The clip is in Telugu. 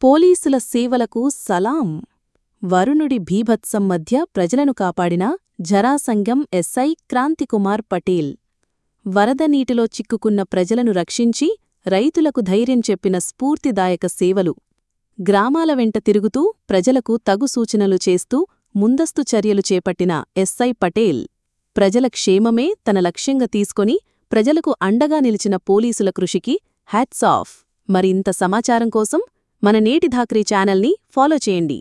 పోలీసుల సేవలకు సలాం వరుణుడి భీభత్సం మధ్య ప్రజలను కాపాడిన జరాసంగం ఎస్ఐ క్రాంతికుమార్ పటేల్ వరద నీటిలో చిక్కుకున్న ప్రజలను రక్షించి రైతులకు ధైర్యం చెప్పిన స్ఫూర్తిదాయక సేవలు గ్రామాల వెంట తిరుగుతూ ప్రజలకు తగు సూచనలు చేస్తూ ముందస్తు చర్యలు చేపట్టిన ఎస్ఐ పటేల్ ప్రజల క్షేమమే తన లక్ష్యంగా తీసుకొని ప్రజలకు అండగా నిలిచిన పోలీసుల కృషికి హ్యాట్స్ ఆఫ్ మరింత సమాచారం కోసం మన నేటి ధాక్రీ ఛానల్ని ఫాలో చేయండి